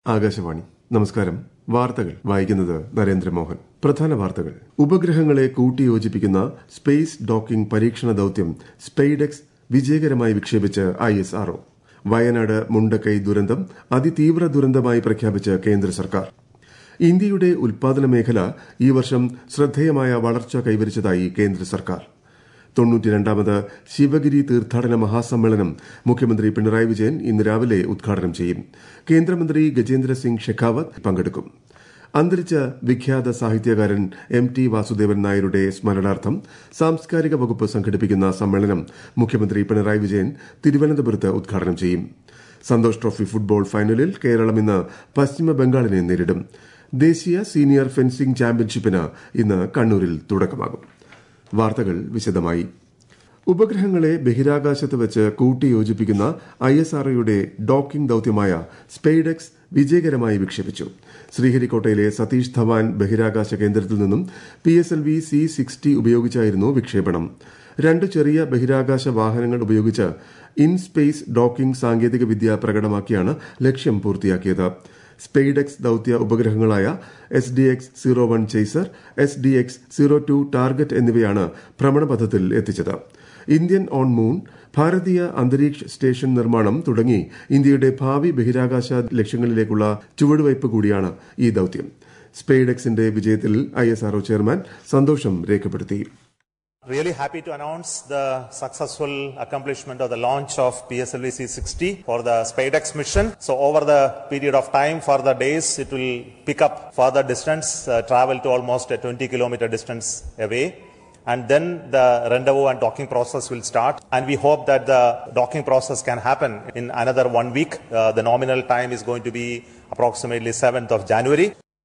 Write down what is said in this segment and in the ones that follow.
ആകാശവാണി നമസ്കാരം വാർത്തകൾ വായിക്കുന്നത് നരേന്ദ്രമോഹൻ പ്രധാന വാർത്തകൾ ഉപഗ്രഹങ്ങളെ കൂട്ടിയോജിപ്പിക്കുന്ന സ്പേസ് ഡോക്കിംഗ് പരീക്ഷണ ദൌത്യം സ്പെയ്ഡെക്സ് വിജയകരമായി വിക്ഷേപിച്ച് I S RO Wayanad Mundakkai ദുരന്തം അതിതീവ്ര ദുരന്തമായി പ്രഖ്യാപിച്ച് കേന്ദ്ര സർക്കാർ ഇന്ത്യയുടെ ഉൽപാദന മേഖല ഈ വർഷം ശ്രദ്ധേയമായ വളർച്ച കൈവരിച്ചതായി കേന്ദ്ര സർക്കാർ തൊണ്ണൂറ്റിരണ്ടാമത് ശിവഗിരി തീർത്ഥാടന മഹാസമ്മേളനം മുഖ്യമന്ത്രി പിണറായി വിജയൻ ഇന്ന് രാവിലെ ഉദ്ഘാടനം ചെയ്യും കേന്ദ്രമന്ത്രി ഗജേന്ദ്ര സിംഗ് ഷെഖാവത്ത് പങ്കെടുക്കും അന്തരിച്ച വിഖ്യാത സാഹിത്യകാരൻ എം ടി വാസുദേവൻ നായരുടെ സ്മരണാർത്ഥം സാംസ്കാരിക വകുപ്പ് സംഘടിപ്പിക്കുന്ന സമ്മേളനം മുഖ്യമന്ത്രി പിണറായി വിജയൻ തിരുവനന്തപുരത്ത് ഉദ്ഘാടനം ചെയ്യും സന്തോഷ് ട്രോഫി ഫുട്ബോൾ ഫൈനലിൽ കേരളം ഇന്ന് പശ്ചിമ ബംഗാളിനെ നേരിടും ദേശീയ സീനിയർ ഫെൻസിംഗ് ചാമ്പ്യൻഷിപ്പിന് ഇന്ന് കണ്ണൂരിൽ തുടക്കമാകും വാർത്തകൾ വിശദമായി ഉപഗ്രഹങ്ങളെ ബഹിരാകാശത്ത് വെച്ച് കൂട്ടിയോജിപ്പിക്കുന്ന ഐ എസ് ആർഒയുടെ ഡോക്കിംഗ് ദൌത്യമായ സ്പെയ്ഡെക്സ് വിജയകരമായി വിക്ഷേപിച്ചു ശ്രീഹരിക്കോട്ടയിലെ സതീഷ് ധവാൻ ബഹിരാകാശ കേന്ദ്രത്തിൽ നിന്നും P S L V C sixty ഉപയോഗിച്ചായിരുന്നു വിക്ഷേപണം രണ്ട് ചെറിയ ബഹിരാകാശ വാഹനങ്ങൾ ഉപയോഗിച്ച് ഇൻ സ്പേസ് ഡോക്കിംഗ് സാങ്കേതിക വിദ്യ പ്രകടമാക്കിയാണ് ലക്ഷ്യം പൂർത്തിയാക്കിയത് സ്പെയ്ഡെക്സ് ദൌത്യ ഉപഗ്രഹങ്ങളായ S D X zero one chaser S D X zero two target എന്നിവയാണ് ഭ്രമണപഥത്തിൽ എത്തിച്ചത് ഇന്ത്യൻ ഓൺ മൂൺ ഭാരതീയ അന്തരീക്ഷ സ്റ്റേഷൻ നിർമ്മാണം തുടങ്ങി ഇന്ത്യയുടെ ഭാവി ബഹിരാകാശ ലക്ഷ്യങ്ങളിലേക്കുള്ള ചുവടുവയ്പ് കൂടിയാണ് ഈ ദൌത്യം സ്പെയ്ഡെക്സിന്റെ വിജയത്തിൽ ഐ എസ് ആർഒ ചെയർമാൻ സന്തോഷം രേഖപ്പെടുത്തി Really happy to announce the successful accomplishment of the launch of PSLV C60 for the SpaceX mission. So over the period of time, for the days, it will pick up further distance, uh, travel to almost a 20 kilometer distance away. And then the rendezvous and docking process will start. And we hope that the docking process can happen in another one week. Uh, the nominal time is going to be approximately 7th of January.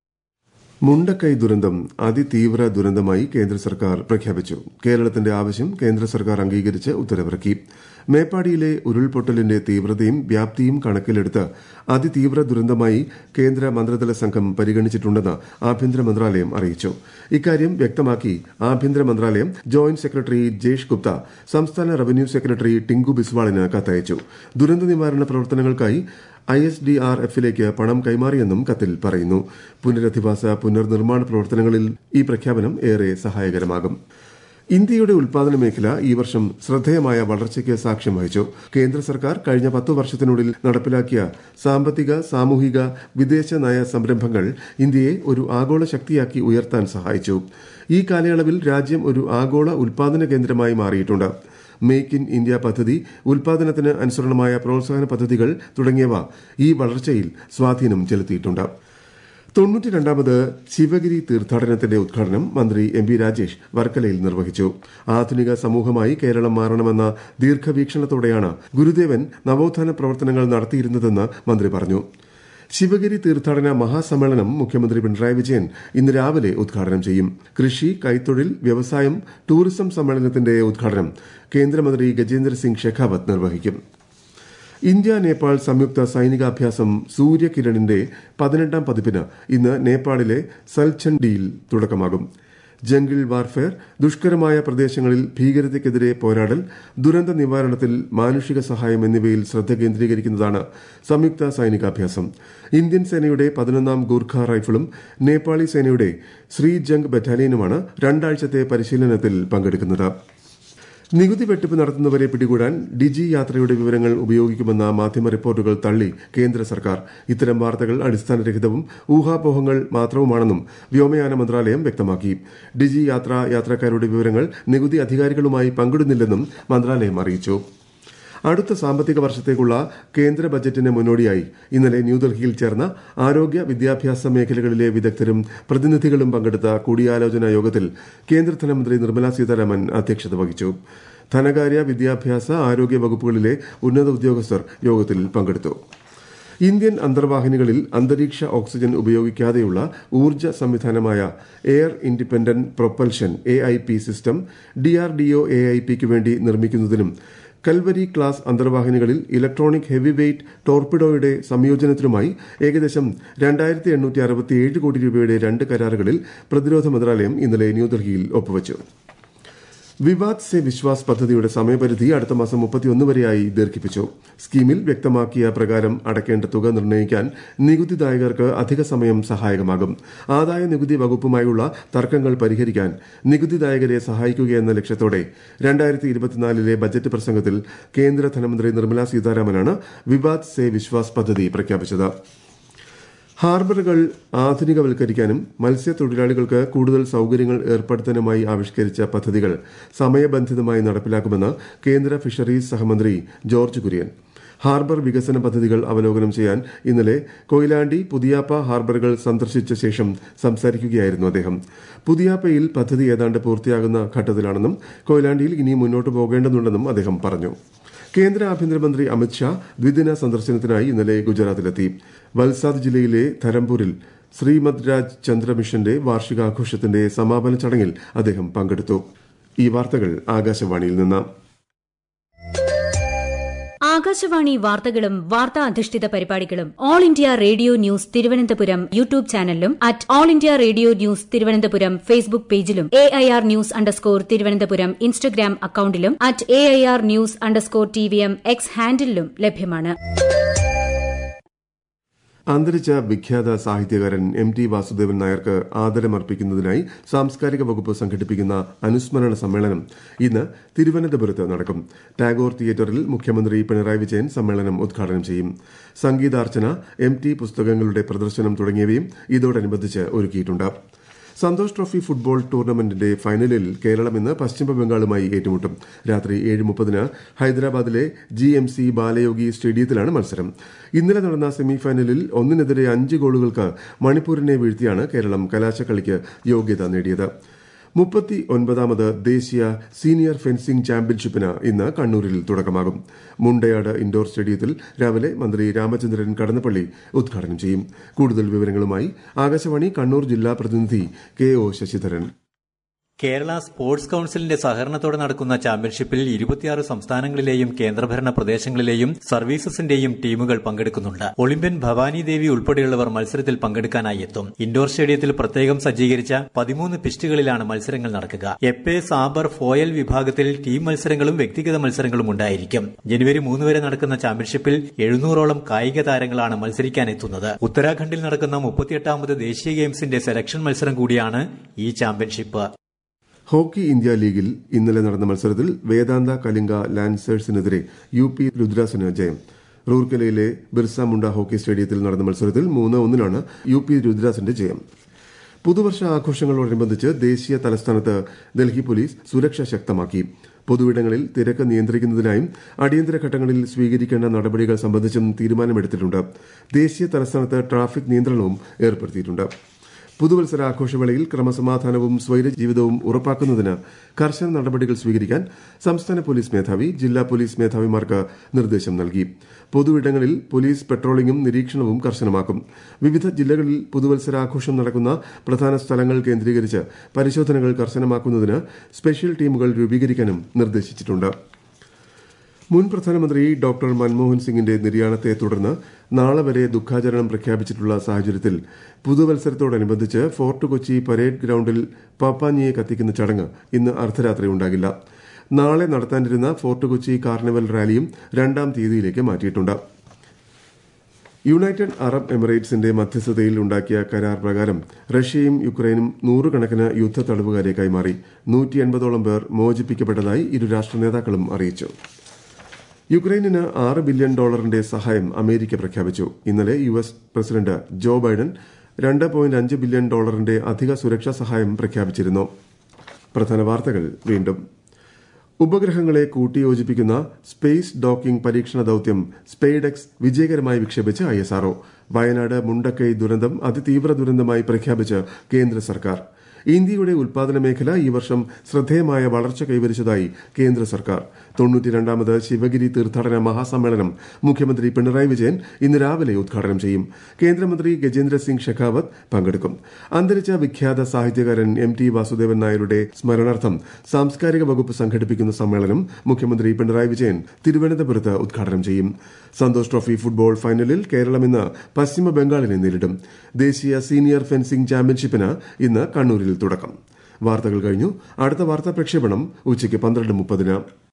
Mundakkai ദുരന്തം അതിതീവ്ര ദുരന്തമായി കേന്ദ്ര സർക്കാർ പ്രഖ്യാപിച്ചു കേരളത്തിന്റെ ആവശ്യം കേന്ദ്ര സർക്കാർ അംഗീകരിച്ച് ഉത്തരവിറക്കി മേപ്പാടിയിലെ ഉരുൾപൊട്ടലിന്റെ തീവ്രതയും വ്യാപ്തിയും കണക്കിലെടുത്ത് അതിതീവ്ര ദുരന്തമായി കേന്ദ്ര മന്ത്രിതല സംഘം പരിഗണിച്ചിട്ടുണ്ടെന്ന് ആഭ്യന്തര മന്ത്രാലയം അറിയിച്ചു ഇക്കാര്യം വ്യക്തമാക്കി ആഭ്യന്തര മന്ത്രാലയം ജോയിന്റ് സെക്രട്ടറി ജേഷ് ഗുപ്ത സംസ്ഥാന റവന്യൂ സെക്രട്ടറി ടിങ്കു ബിസ്വാളിന് കത്തയച്ചു ദുരന്ത നിവാരണ പ്രവർത്തനങ്ങൾക്കായി ഐ എസ് ഡി ആർ എഫിലേക്ക് പണം കൈമാറിയെന്നും കത്തിൽ പറയുന്നു പുനരധിവാസ പുനർനിർമ്മാണ പ്രവർത്തനങ്ങളിൽ ഈ പ്രഖ്യാപനം ഏറെ സഹായകരമാകും ഇന്ത്യയുടെ ഉൽപാദന മേഖല ഈ വർഷം ശ്രദ്ധേയമായ വളർച്ചയ്ക്ക് സാക്ഷ്യം വഹിച്ചു കേന്ദ്ര സർക്കാർ കഴിഞ്ഞ പത്തു വർഷത്തിനുള്ളിൽ നടപ്പിലാക്കിയ സാമ്പത്തിക സാമൂഹിക വിദേശ നയ സംരംഭങ്ങൾ ഇന്ത്യയെ ഒരു ആഗോള ശക്തിയാക്കി ഉയർത്താൻ സഹായിച്ചു ഈ കാലയളവിൽ രാജ്യം ഒരു ആഗോള ഉൽപാദന കേന്ദ്രമായി മാറിയിട്ടുണ്ട് മേക്ക് ഇൻ ഇന്ത്യ പദ്ധതി ഉൽപാദനത്തിന് അനുസരണമായ പ്രോത്സാഹന പദ്ധതികൾ തുടങ്ങിയവ ഈ വളർച്ചയിൽ സ്വാധീനം ചെലുത്തിയിട്ടുണ്ട് തൊണ്ണൂറ്റിരണ്ടാമത് ശിവഗിരി തീർത്ഥാടനത്തിന്റെ ഉദ്ഘാടനം മന്ത്രി എം പി രാജേഷ് വർക്കലയിൽ നിർവഹിച്ചു ആധുനിക സമൂഹമായി കേരളം മാറണമെന്ന ദീർഘവീക്ഷണത്തോടെയാണ് ഗുരുദേവൻ നവോത്ഥാന പ്രവർത്തനങ്ങൾ നടത്തിയിരുന്നതെന്ന് മന്ത്രി പറഞ്ഞു ശിവഗിരി തീർത്ഥാടന മഹാസമ്മേളനം മുഖ്യമന്ത്രി പിണറായി വിജയൻ ഇന്ന് രാവിലെ ഉദ്ഘാടനം ചെയ്യും കൃഷി കൈത്തൊഴിൽ വ്യവസായം ടൂറിസം സമ്മേളനത്തിന്റെ ഉദ്ഘാടനം കേന്ദ്രമന്ത്രി ഗജേന്ദ്ര സിംഗ് ഷെഖാവത്ത് നിർവഹിക്കും ഇന്ത്യ നേപ്പാൾ സംയുക്ത സൈനികാഭ്യാസം സൂര്യകിരണിന്റെ പതിനെട്ടാം പതിപ്പിന് ഇന്ന് നേപ്പാളിലെ സൽച്ചണ്ടിയിൽ തുടക്കമാകും ജംഗിൾ വാർഫെയർ ദുഷ്കരമായ പ്രദേശങ്ങളിൽ ഭീകരതയ്ക്കെതിരെ പോരാടൽ ദുരന്ത നിവാരണത്തിൽ മാനുഷിക സഹായം എന്നിവയിൽ ശ്രദ്ധ കേന്ദ്രീകരിക്കുന്നതാണ് സംയുക്ത സൈനികാഭ്യാസം ഇന്ത്യൻ സേനയുടെ പതിനൊന്നാം ഗൂർഖ റൈഫിളും നേപ്പാളി സേനയുടെ ശ്രീ ജംഗ് ബറ്റാലിയനുമാണ് രണ്ടാഴ്ചത്തെ പരിശീലനത്തിൽ പങ്കെടുക്കുന്നത് നികുതി വെട്ടിപ്പ് നടത്തുന്നവരെ പിടികൂടാൻ ഡിജി യാത്രയുടെ വിവരങ്ങൾ ഉപയോഗിക്കുമെന്ന മാധ്യമ റിപ്പോർട്ടുകൾ തള്ളി കേന്ദ്ര സർക്കാർ ഇത്തരം വാർത്തകൾ അടിസ്ഥാനരഹിതവും ഊഹാപോഹങ്ങൾ മാത്രവുമാണെന്നും വ്യോമയാന മന്ത്രാലയം വ്യക്തമാക്കി ഡിജി യാത്ര യാത്രക്കാരുടെ വിവരങ്ങൾ നികുതി അധികാരികളുമായി പങ്കിടുന്നില്ലെന്നും മന്ത്രാലയം അറിയിച്ചു അടുത്ത സാമ്പത്തിക വർഷത്തേക്കുള്ള കേന്ദ്ര ബജറ്റിന് മുന്നോടിയായി ഇന്നലെ ന്യൂഡൽഹിയിൽ ചേർന്ന ആരോഗ്യ വിദ്യാഭ്യാസ മേഖലകളിലെ വിദഗ്ധരും പ്രതിനിധികളും പങ്കെടുത്ത കൂടിയാലോചനാ യോഗത്തിൽ കേന്ദ്ര ധനമന്ത്രി നിർമ്മലാ സീതാരാമൻ അധ്യക്ഷത വഹിച്ചു ധനകാര്യ വിദ്യാഭ്യാസ ആരോഗ്യ വകുപ്പുകളിലെ ഉന്നത ഉദ്യോഗസ്ഥർ യോഗത്തിൽ പങ്കെടുത്തു ഇന്ത്യൻ അന്തർവാഹിനികളിൽ അന്തരീക്ഷ ഓക്സിജൻ ഉപയോഗിക്കാതെയുള്ള ഊർജ്ജ സംവിധാനമായ air independent propulsion A I P system DRDO A I പിക്ക് വേണ്ടി നിർമ്മിക്കുന്നതിനും കൽവരി ക്ലാസ് അന്തർവാഹിനികളിൽ ഇലക്ട്രോണിക് ഹെവി വെയ്റ്റ് ടോർപിഡോയുടെ സംയോജനത്തിനുമായി ഏകദേശം രണ്ടായിരത്തി എണ്ണൂറ്റി അറുപത്തിയേഴ് കോടി രൂപയുടെ രണ്ട് കരാറുകളിൽ പ്രതിരോധ മന്ത്രാലയം ഇന്നലെ ന്യൂഡൽഹിയിൽ ഒപ്പുവച്ചു വിവാദ് സെ വിശ്വാസ് പദ്ധതിയുടെ സമയപരിധി അടുത്ത മാസം മുപ്പത്തിയൊന്ന് വരെയായി ദീർഘിപ്പിച്ചു സ്കീമിൽ വ്യക്തമാക്കിയ പ്രകാരം അടയ്ക്കേണ്ട തുക നിർണ്ണയിക്കാൻ നികുതിദായകർക്ക് അധിക സമയം സഹായകമാകും ആദായ നികുതി വകുപ്പുമായുള്ള തർക്കങ്ങൾ പരിഹരിക്കാൻ നികുതിദായകരെ സഹായിക്കുകയെന്ന ലക്ഷ്യത്തോടെ രണ്ടായിരത്തി ഇരുപത്തിനാലിലെ ബജറ്റ് പ്രസംഗത്തിൽ കേന്ദ്ര ധനമന്ത്രി നിർമ്മല സീതാരാമനാണ് വിവാദ് സെ വിശ്വാസ് പദ്ധതി പ്രഖ്യാപിച്ചത് ഹാർബറുകൾ ആധുനികവൽക്കരിക്കാനും മത്സ്യത്തൊഴിലാളികൾക്ക് കൂടുതൽ സൌകര്യങ്ങൾ ഏർപ്പെടുത്താനുമായി ആവിഷ്കരിച്ച പദ്ധതികൾ സമയബന്ധിതമായി നടപ്പിലാക്കുമെന്ന് കേന്ദ്ര ഫിഷറീസ് സഹമന്ത്രി ജോർജ് കുര്യൻ ഹാർബർ വികസന പദ്ധതികൾ അവലോകനം ചെയ്യാൻ ഇന്നലെ കൊയിലാണ്ടി പുതിയാപ്പ ഹാർബറുകൾ സന്ദർശിച്ച ശേഷം സംസാരിക്കുകയായിരുന്നു അദ്ദേഹം പുതിയാപ്പയിൽ പദ്ധതി ഏതാണ്ട് പൂർത്തിയാകുന്ന ഘട്ടത്തിലാണെന്നും കൊയിലാണ്ടിയിൽ ഇനി മുന്നോട്ട് പോകേണ്ടതുണ്ടെന്നും അദ്ദേഹം പറഞ്ഞു കേന്ദ്ര ആഭ്യന്തരമന്ത്രി അമിത്ഷാ ദ്വിദിന സന്ദർശനത്തിനായി ഇന്നലെ ഗുജറാത്തിലെത്തി വൽസാദ് ജില്ലയിലെ ധരംപൂരിൽ ശ്രീമദ് രാജ് ചന്ദ്ര മിഷന്റെ വാർഷികാഘോഷത്തിന്റെ സമാപന ചടങ്ങിൽ അദ്ദേഹം പങ്കെടുത്തു ഈ വാർത്തകൾ ആകാശവാണിയിൽ നിന്ന് ആകാശവാണി വാർത്തകളും വാർത്താ അധിഷ്ഠിത പരിപാടികളും all India radio news Thiruvananthapuram YouTube ചാനലിലും at all India radio news Thiruvananthapuram Facebook പേജിലും A I R news underscore Thiruvananthapuram Instagram അക്കൌണ്ടിലും at A I R news underscore T V M X ഹാൻഡിലും ലഭ്യമാണ് അന്തരിച്ച വിഖ്യാത സാഹിത്യകാരൻ എം ടി വാസുദേവൻ നായർക്ക് ആദരമർപ്പിക്കുന്നതിനായി സാംസ്കാരിക വകുപ്പ് സംഘടിപ്പിക്കുന്ന അനുസ്മരണ സമ്മേളനം ഇന്ന് തിരുവനന്തപുരത്ത് നടക്കും ടാഗോർ തിയേറ്ററിൽ മുഖ്യമന്ത്രി പിണറായി വിജയൻ സമ്മേളനം ഉദ്ഘാടനം ചെയ്യും സംഗീതാർച്ചന എം ടി പുസ്തകങ്ങളുടെ പ്രദർശനം തുടങ്ങിയവയും ഇതോടനുബന്ധിച്ച് ഒരുക്കിയിട്ടുണ്ട് സന്തോഷ് ട്രോഫി ഫുട്ബോൾ ടൂർണമെന്റിന്റെ ഫൈനലിൽ കേരളം ഇന്ന് പശ്ചിമബംഗാളുമായി ഏറ്റുമുട്ടും രാത്രി ഏഴ് മുപ്പതിന് ഹൈദരാബാദിലെ ജി എം സി ബാലയോഗി സ്റ്റേഡിയത്തിലാണ് മത്സരം ഇന്നലെ നടന്ന സെമിഫൈനലിൽ ഒന്നിനെതിരെ അഞ്ച് ഗോളുകൾക്ക് മണിപ്പൂരിനെ വീഴ്ത്തിയാണ് കേരളം കലാശക്കളിക്ക് യോഗ്യത നേടിയത് മുപ്പത്തി ഒൻപതാമത് ദേശീയ സീനിയർ ഫെൻസിംഗ് ചാമ്പ്യൻഷിപ്പിന് ഇന്ന് കണ്ണൂരിൽ തുടക്കമാകും മുണ്ടയാട് ഇൻഡോർ സ്റ്റേഡിയത്തിൽ രാവിലെ മന്ത്രി രാമചന്ദ്രൻ കടന്നപ്പള്ളി ഉദ്ഘാടനം ചെയ്യും കൂടുതൽ വിവരങ്ങളുമായി ആകാശവാണി കണ്ണൂർ ജില്ലാ പ്രതിനിധി K O Sasidharan Kerala sports കൌൺസിലിന്റെ സഹകരണത്തോടെ നടക്കുന്ന ചാമ്പ്യൻഷിപ്പിൽ ഇരുപത്തിയാറ് സംസ്ഥാനങ്ങളിലെയും കേന്ദ്രഭരണ പ്രദേശങ്ങളിലെയും സർവീസസിന്റെയും ടീമുകൾ പങ്കെടുക്കുന്നുണ്ട് ഒളിമ്പ്യൻ ഭവാനി ദേവി ഉൾപ്പെടെയുള്ളവർ മത്സരത്തിൽ പങ്കെടുക്കാനായി എത്തും ഇൻഡോർ സ്റ്റേഡിയത്തിൽ പ്രത്യേകം സജ്ജീകരിച്ച പതിമൂന്ന് പിസ്റ്റുകളിലാണ് മത്സരങ്ങൾ നടക്കുക എപ്പെ സാബർ ഫോയൽ വിഭാഗത്തിൽ ടീം മത്സരങ്ങളും വ്യക്തിഗത മത്സരങ്ങളും ഉണ്ടായിരിക്കും ജനുവരി മൂന്ന് വരെ നടക്കുന്ന ചാമ്പ്യൻഷിപ്പിൽ എഴുന്നൂറോളം കായിക താരങ്ങളാണ് മത്സരിക്കാനെത്തുന്നത് ഉത്തരാഖണ്ഡിൽ നടക്കുന്ന മുപ്പത്തിയെട്ടാമത് ദേശീയ ഗെയിംസിന്റെ സെലക്ഷൻ മത്സരം കൂടിയാണ് ഈ ചാമ്പ്യൻഷിപ്പ് ഹോക്കി ഇന്ത്യ ലീഗിൽ ഇന്നലെ നടന്ന മത്സരത്തിൽ വേദാന്ത കലിംഗ ലാൻസേഴ്സിനെതിരെ യു പി രുദ്രാസിന് ജയം റൂർക്കലയിലെ ബിർസ മുണ്ട ഹോക്കി സ്റ്റേഡിയത്തിൽ നടന്ന മത്സരത്തിൽ മൂന്ന് ഒന്നിനാണ് യു പി രുദ്രാസിന്റെ ജയം പുതുവർഷ ആഘോഷങ്ങളോടനുബന്ധിച്ച് ദേശീയ തലസ്ഥാനത്ത് ഡൽഹി പോലീസ് സുരക്ഷ ശക്തമാക്കി പൊതുവിടങ്ങളിൽ തിരക്ക് നിയന്ത്രിക്കുന്നതിനായും അടിയന്തര ഘട്ടങ്ങളിൽ സ്വീകരിക്കേണ്ട നടപടികൾ സംബന്ധിച്ചും തീരുമാനമെടുത്തിട്ടുണ്ട് ദേശീയ തലസ്ഥാനത്ത് ട്രാഫിക് നിയന്ത്രണവും ഏർപ്പെടുത്തിയിട്ടുണ്ട് പുതുവത്സര ആഘോഷവേളയിൽ ക്രമസമാധാനവും സ്വൈരജീവിതവും ഉറപ്പാക്കുന്നതിന് കർശന നടപടികൾ സ്വീകരിക്കാൻ സംസ്ഥാന പോലീസ് മേധാവി ജില്ലാ പോലീസ് മേധാവിമാർക്ക് നിർദ്ദേശം നൽകി പൊതുയിടങ്ങളിൽ പോലീസ് പെട്രോളിംഗും നിരീക്ഷണവും കർശനമാക്കും വിവിധ ജില്ലകളിൽ പുതുവത്സരാഘോഷം നടക്കുന്ന പ്രധാന സ്ഥലങ്ങൾ കേന്ദ്രീകരിച്ച് പരിശോധനകൾ കർശനമാക്കുന്നതിന് സ്പെഷ്യൽ ടീമുകൾ രൂപീകരിക്കാനും നിർദ്ദേശിച്ചിട്ടുണ്ട് മുൻ പ്രധാനമന്ത്രി ഡോക്ടർ മൻമോഹൻ സിംഗിന്റെ നിര്യാണത്തെ തുടർന്ന് നാളെ വരെ ദുഃഖാചരണം പ്രഖ്യാപിച്ചിട്ടുള്ള സാഹചര്യത്തിൽ പുതുവത്സരത്തോടനുബന്ധിച്ച് ഫോർട്ട് കൊച്ചി പരേഡ് ഗ്രൌണ്ടിൽ പാപ്പാഞ്ഞിയെ കത്തിക്കുന്ന ചടങ്ങ് ഇന്ന് അർദ്ധരാത്രി ഉണ്ടാകില്ല നാളെ നടത്താനിരുന്ന ഫോർട്ട് കൊച്ചി കാർണിവൽ റാലിയും രണ്ടാം തീയതിയിലേക്ക് മാറ്റിയിട്ടുണ്ട് യുണൈറ്റഡ് അറബ് എമിറേറ്റ്സിന്റെ മധ്യസ്ഥതയിൽ ഉണ്ടാക്കിയ കരാർ പ്രകാരം റഷ്യയും യുക്രൈനും നൂറുകണക്കിന് യുദ്ധ തടവുകാരെ കൈമാറി നൂറ്റി എൺപതോളം പേർ മോചിപ്പിക്കപ്പെട്ടതായി ഇരു രാഷ്ട്ര നേതാക്കളും അറിയിച്ചു യുക്രൈനിന് ആറ് ബില്യൺ ഡോളറിന്റെ സഹായം അമേരിക്ക പ്രഖ്യാപിച്ചു ഇന്നലെ U S president Joe Biden രണ്ട് പോയിന്റ് അഞ്ച് ബില്യൺ ഡോളറിന്റെ അധിക സുരക്ഷാ സഹായം പ്രഖ്യാപിച്ചിരുന്നു പ്രധാന വാർത്തകൾ വീണ്ടും ഉപഗ്രഹങ്ങളെ കൂട്ടിയോജിപ്പിക്കുന്ന സ്പേസ് ഡോക്കിംഗ് പരീക്ഷണ ദൌത്യം സ്പെയ്ഡെക്സ് വിജയകരമായി വിക്ഷേപിച്ച് ഐഎസ്ആർഒ വയനാട് മുണ്ടക്കൈ ദുരന്തം അതിതീവ്ര ദുരന്തമായി പ്രഖ്യാപിച്ച് കേന്ദ്ര സർക്കാർ ഇന്ത്യയുടെ ഉൽപാദന മേഖല ഈ വർഷം ശ്രദ്ധേയമായ വളർച്ച കൈവരിച്ചതായി കേന്ദ്ര സർക്കാർ തൊണ്ണൂറ്റിരണ്ടാമത് ശിവഗിരി തീർത്ഥാടന മഹാസമ്മേളനം മുഖ്യമന്ത്രി പിണറായി വിജയൻ ഇന്ന് രാവിലെ ഉദ്ഘാടനം ചെയ്യും കേന്ദ്രമന്ത്രി ഗജേന്ദ്ര സിംഗ് ഷെഖാവത്ത് പങ്കെടുക്കും അന്തരിച്ച വിഖ്യാത സാഹിത്യകാരൻ എം ടി വാസുദേവൻ നായരുടെ സ്മരണാർത്ഥം സാംസ്കാരിക വകുപ്പ് സംഘടിപ്പിക്കുന്ന സമ്മേളനം മുഖ്യമന്ത്രി പിണറായി വിജയൻ തിരുവനന്തപുരത്ത് ഉദ്ഘാടനം ചെയ്യും സന്തോഷ് ട്രോഫി ഫുട്ബോൾ ഫൈനലിൽ കേരളം ഇന്ന് പശ്ചിമ ബംഗാളിനെ നേരിടും ദേശീയ സീനിയർ ഫെൻസിംഗ് ചാമ്പ്യൻഷിപ്പിന് ഇന്ന് കണ്ണൂരിൽ തുടക്കം വാർത്തകൾ കഴിഞ്ഞു അടുത്ത വാർത്താ പ്രക്ഷേപണം ഉച്ചയ്ക്ക് പന്ത്രണ്ട് മുപ്പതിന്